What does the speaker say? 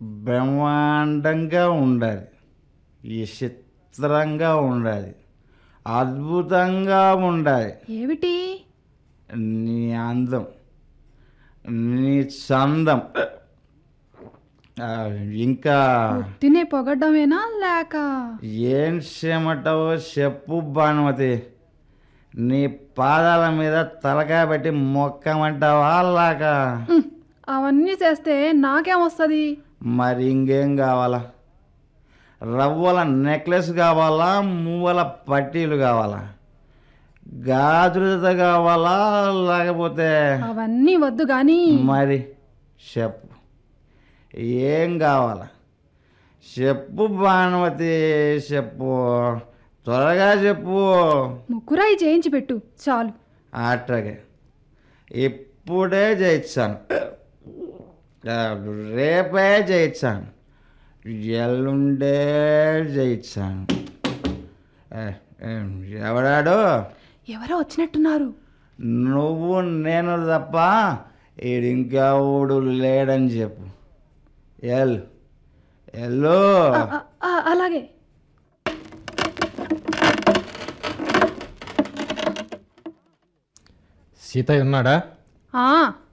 బ్రహ్మాండంగా ఉండాలి విచిత్రంగా ఉండాలి అద్భుతంగా ఉండాలి ఏమిటి నీ అందం నీ చందం ఆ, ఇంకా తినే పొగడ్డమేనా లేక ఏం చేయమంటావో చెప్పు భానుమతి నీ పాదాల మీద తలకాయ పెట్టి మొక్కమంటావా లాక ఉమ్, అవన్నీ చేస్తే నాకేమొస్తుంది మరి ఇంకేం కావాలా రవ్వల నెక్లెస్ కావాలా మువ్వల పట్టీలు కావాలా గాజుల జత కావాలా లేకపోతే అవన్నీ వద్దు గాని మరి చెప్పు ఏం కావాలా చెప్పు భానుమతి చెప్పు త్వరగా చెప్పు ముగ్గురాయి చేయించి పెట్టు చాలు అట్లాగే ఇప్పుడే చేయించాను ఆ, రేపే చేయించాను ఎల్లుండే చేయించాను ఏ, ఏం, ఎవడాడు ఎవరో వచ్చినట్టున్నారు నువ్వు నేను తప్ప ఈడు ఇంకెవడు లేడని చెప్పు ఎల్ ఎల్లు ఆ, ఆ, ఆ, అలాగే సీతయ్య ఉన్నాడా ఆ